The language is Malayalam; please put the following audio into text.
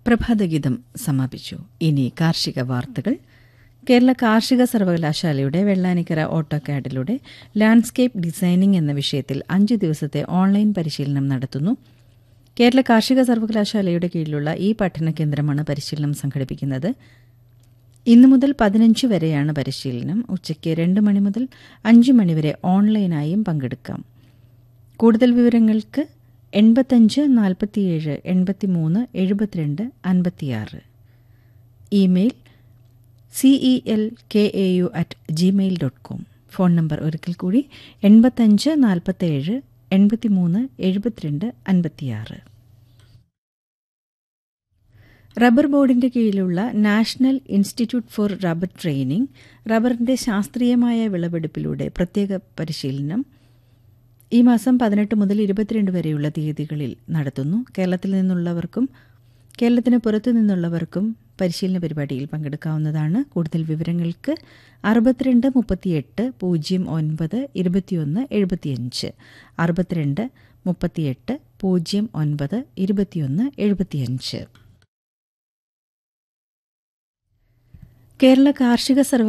പ്രഭാതഗീതം സമാപിച്ചു ഇനി കാർഷിക വാർത്തകൾ കേരള കാർഷിക സർവകലാശാലയുടെ വെള്ളാനിക്കര ഓട്ടോകാഡിലൂടെ ലാൻഡ്സ്കേപ്പ് ഡിസൈനിംഗ് എന്ന വിഷയത്തിൽ അഞ്ച് ദിവസത്തെ ഓൺലൈൻ പരിശീലനം നടത്തുന്നു കേരള കാർഷിക സർവകലാശാലയുടെ കീഴിലുള്ള ഈ പഠന കേന്ദ്രമാണ് പരിശീലനം സംഘടിപ്പിക്കുന്നത് ഇന്നു മുതൽ പതിനഞ്ച് വരെയാണ് പരിശീലനം ഉച്ചയ്ക്ക് രണ്ട് മണി മുതൽ അഞ്ച് മണിവരെ ഓൺലൈനായും പങ്കെടുക്കാം കൂടുതൽ വിവരങ്ങൾക്ക് എൺപത്തഞ്ച് നാൽപ്പത്തിയേഴ് എൺപത്തിമൂന്ന് എഴുപത്തിരണ്ട് അൻപത്തിയാറ് email C E L K A U at Gmail dot com phone number ഒരിക്കൽ കൂടി എൺപത്തഞ്ച് നാൽപ്പത്തേഴ് എൺപത്തിമൂന്ന് എഴുപത്തിരണ്ട് അൻപത്തിയാറ് റബ്ബർ ബോർഡിന്റെ കീഴിലുള്ള national institute for rubber training റബ്ബറിന്റെ ശാസ്ത്രീയമായ വിളവെടുപ്പിലൂടെ പ്രത്യേക പരിശീലനം ഈ മാസം പതിനെട്ട് മുതൽ ഇരുപത്തിരണ്ട് വരെയുള്ള തീയതികളിൽ നടത്തുന്നു കേരളത്തിൽ നിന്നുള്ളവർക്കും കേരളത്തിന് പുറത്തു നിന്നുള്ളവർക്കും പരിശീലന പരിപാടിയിൽ പങ്കെടുക്കാവുന്നതാണ് കൂടുതൽ വിവരങ്ങൾക്ക് അറുപത്തിരണ്ട് മുപ്പത്തിയെട്ട് പൂജ്യം ഒൻപത് ഇരുപത്തിയൊന്ന് എഴുപത്തിയഞ്ച് അറുപത്തിരണ്ട് മുപ്പത്തിയെട്ട് പൂജ്യം ഒൻപത് ഇരുപത്തിയൊന്ന് എഴുപത്തിയഞ്ച് കേരള കാർഷിക സർവ